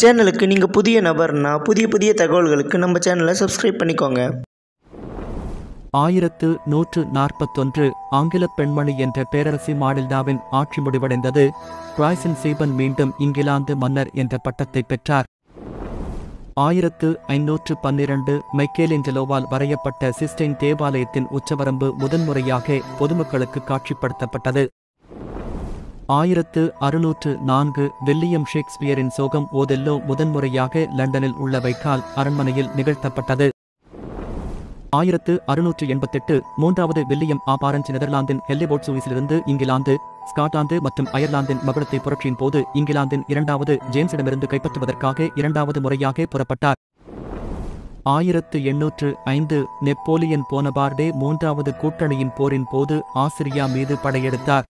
சேனலுக்கு நீங்கள் புதிய நபர்னா புதிய புதிய தகவல்களுக்கு நம்ம சேனலை சப்ஸ்கிரைப் பண்ணிக்கோங்க ஆயிரத்து நூற்று நாற்பத்தொன்று ஆங்கிலப் பெண்மணி என்ற பேரரசி மாடில்டாவின் ஆட்சி முடிவடைந்தது பிராய்சன் சீபன் மீண்டும் இங்கிலாந்து மன்னர் என்ற பட்டத்தை பெற்றார் ஆயிரத்து ஐநூற்று பன்னிரண்டு மைக்கேலேஞ்சலோவால் வரையப்பட்ட சிஸ்டைன் தேவாலயத்தின் உச்சவரம்பு முதன்முறையாக பொதுமக்களுக்கு காட்சிப்படுத்தப்பட்டது ஆயிரத்து அறுநூற்று நான்கு வில்லியம் ஷேக்ஸ்பியரின் சோகம் ஓதெல்லோ முதன்முறையாக லண்டனில் உள்ள வைக்கால் அரண்மனையில் நிகழ்த்தப்பட்டது ஆயிரத்து அறுநூற்று எண்பத்தெட்டு மூன்றாவது வில்லியம் ஆபாரஞ்ச் நெதர்லாந்தின் ஹெல்லிபோட் சுவிஸிலிருந்து இங்கிலாந்து ஸ்காட்லாந்து மற்றும் அயர்லாந்தின் மகுடத்தை புரட்சியின் போது இங்கிலாந்தின் இரண்டாவது ஜேம்ஸிடமிருந்து கைப்பற்றுவதற்காக இரண்டாவது முறையாக புறப்பட்டார் ஆயிரத்து எண்ணூற்று ஐந்து நெப்போலியன் போனபார்டே மூன்றாவது கூட்டணியின் போரின் போது ஆசிரியா மீது படையெடுத்தார்